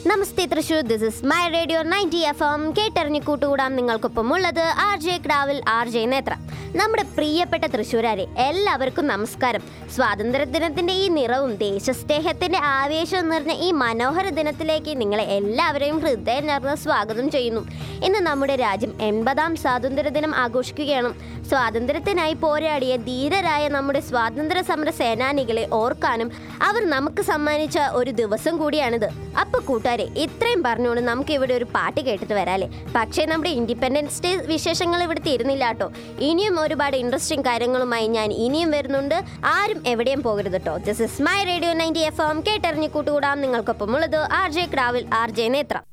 namaste Thrissur this is my radio ninety F M കേട്ടറിഞ്ഞ് കൂട്ടുകൂടാൻ നിങ്ങൾക്കൊപ്പം ഉള്ളത് ആർ ജെ ക്രാവിൽ ആർ ജെ നേത്ര നമ്മുടെ പ്രിയപ്പെട്ട തൃശ്ശൂരാരെ എല്ലാവർക്കും നമസ്കാരം സ്വാതന്ത്ര്യദിനത്തിന്റെ ഈ നിറവും ദേശസ്നേഹത്തിന്റെ ആവേശവും നിറഞ്ഞ ഈ മനോഹര ദിനത്തിലേക്ക് നിങ്ങളെ എല്ലാവരെയും ഹൃദയം നിറഞ്ഞ സ്വാഗതം ചെയ്യുന്നു ഇന്ന് നമ്മുടെ രാജ്യം എൺപതാം സ്വാതന്ത്ര്യദിനം ആഘോഷിക്കുകയാണ് സ്വാതന്ത്ര്യത്തിനായി പോരാടിയ ധീരരായ നമ്മുടെ സ്വാതന്ത്ര്യ സമര സേനാനികളെ ഓർക്കാനും അവർ നമുക്ക് സമ്മാനിച്ച ഒരു ദിവസം കൂടിയാണിത് അപ്പൊ കൂട്ടുകാരെ ഇത്രയും പറഞ്ഞുകൊണ്ട് നമുക്ക് ഇവിടെ ഒരു പാട്ട് കേട്ടിട്ട് വരാല്ലേ പക്ഷേ നമ്മുടെ ഇൻഡിപെൻഡൻസ് ഡേ വിശേഷങ്ങൾ ഇവിടെ തീരുന്നില്ല കേട്ടോ ഇനിയും ഒരുപാട് ഇൻട്രസ്റ്റിംഗ് കാര്യങ്ങളുമായി ഞാൻ ഇനിയും വരുന്നുണ്ട് ആരും എവിടെയും പോകരുത് കേട്ടോ this is my radio ninety F M കേട്ടറിഞ്ഞ് കൂട്ടുകൂടാം നിങ്ങൾക്കൊപ്പം ഉള്ളത് ആർ ജെ ക്രാവിൽ ആർ ജെ നേത്ര